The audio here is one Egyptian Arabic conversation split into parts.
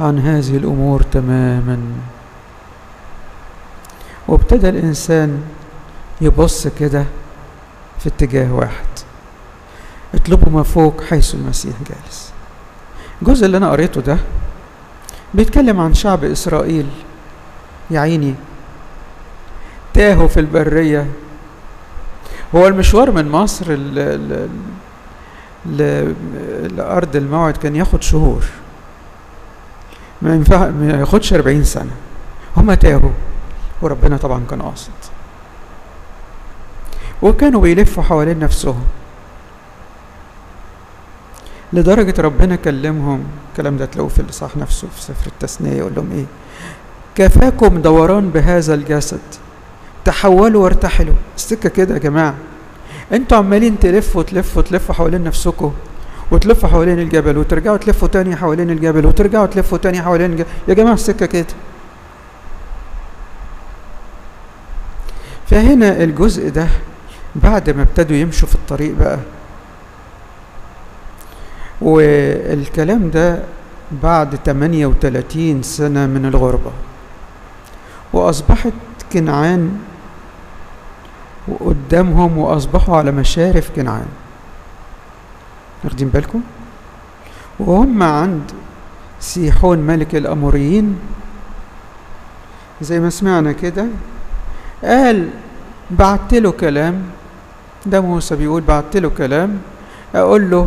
عن هذه الأمور تماما وابتدى الإنسان يبص كده في اتجاه واحد اطلبوا ما فوق حيث المسيح جالس الجزء اللي أنا قريته ده بيتكلم عن شعب إسرائيل يا عيني تاهوا في البرية هو المشوار من مصر ل... ل... ل... لأرض الموعد كان ياخد شهور ما ينفع ما ياخدش 40 سنة هما تاهوا وربنا طبعا كان قاصد وكانوا بيلفوا حوالين نفسهم لدرجة ربنا كلمهم الكلام ده تلاقوه في الإصحاح نفسه في سفر التثنية يقول لهم إيه كفاكم دوران بهذا الجسد تحولوا وارتحلوا السكة كده يا جماعة انتوا عمالين تلفوا تلفوا تلفوا حوالين نفسكم وتلفوا حوالين الجبل وترجعوا تلفوا تاني حوالين الجبل وترجعوا تلفوا تاني حوالين الجبل يا جماعة السكة كده فهنا الجزء ده بعد ما ابتدوا يمشوا في الطريق بقى والكلام ده بعد 38 سنة من الغربة وأصبحت كنعان وقدامهم وأصبحوا على مشارف كنعان واخدين بالكم وهم عند سيحون ملك الأموريين زي ما سمعنا كده قال بعت له كلام ده موسى بيقول بعت له كلام أقول له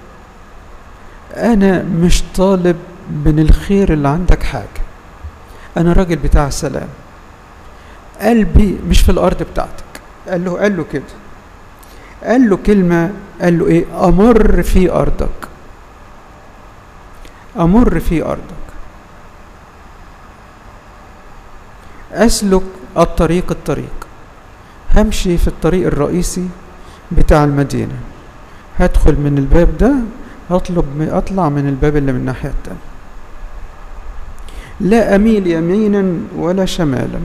أنا مش طالب من الخير اللي عندك حاجة أنا راجل بتاع سلام قلبي مش في الأرض بتاعتك قال له قال له كده قال له كلمة قال له إيه أمر في أرضك أمر في أرضك أسلك الطريق الطريق همشي في الطريق الرئيسي بتاع المدينة هدخل من الباب ده هطلب أطلع من الباب اللي من الناحية التانية لا أميل يمينا ولا شمالا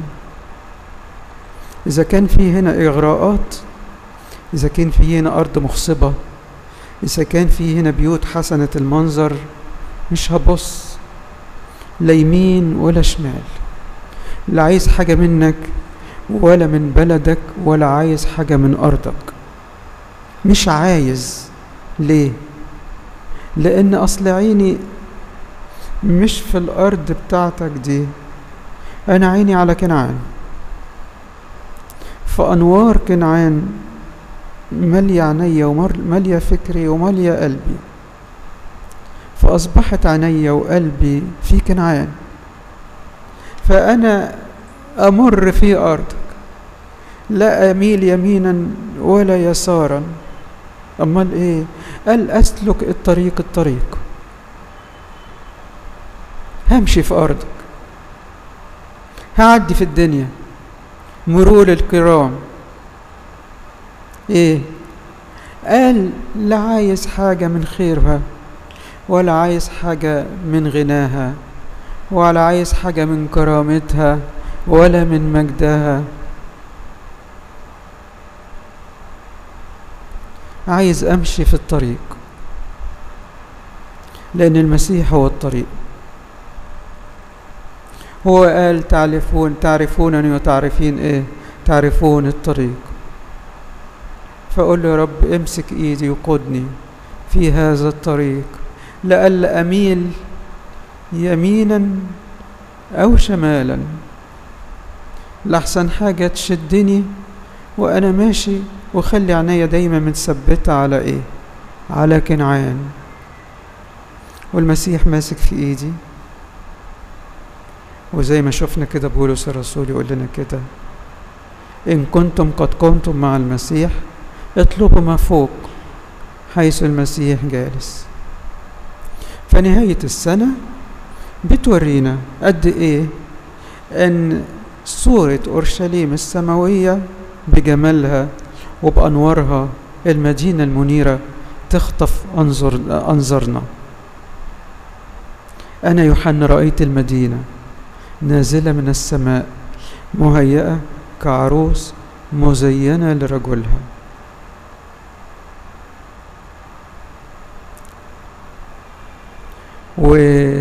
إذا كان في هنا إغراءات إذا كان في هنا أرض مخصبة إذا كان في هنا بيوت حسنة المنظر مش هبص لا يمين ولا شمال لا عايز حاجة منك ولا من بلدك ولا عايز حاجة من أرضك مش عايز ليه لأن أصل عيني مش في الأرض بتاعتك دي أنا عيني على كنعان فأنوار كنعان مالية عينيا ومالية فكري ومالية قلبي فأصبحت عينيا وقلبي في كنعان فأنا أمر في أرضك لا أميل يمينا ولا يسارا أمال إيه قال أسلك الطريق الطريق همشي في أرضك هعدي في الدنيا مرور الكرام ايه قال لا عايز حاجة من خيرها ولا عايز حاجة من غناها ولا عايز حاجة من كرامتها ولا من مجدها عايز امشي في الطريق لان المسيح هو الطريق هو قال تعرفون تعرفونني وتعرفين ايه تعرفون الطريق فأقول له يا رب امسك ايدي وقودني في هذا الطريق لئلا اميل يمينا او شمالا لحسن حاجة تشدني وانا ماشي وخلي عينيا دايما متثبتة على ايه على كنعان والمسيح ماسك في ايدي وزي ما شفنا كده بولس الرسول يقول لنا كده إن كنتم قد كنتم مع المسيح اطلبوا ما فوق حيث المسيح جالس فنهاية السنة بتورينا قد إيه أن صورة أورشليم السماوية بجمالها وبأنوارها المدينة المنيرة تخطف أنظر أنظرنا أنا يوحنا رأيت المدينة نازلة من السماء مهيئة كعروس مزينة لرجلها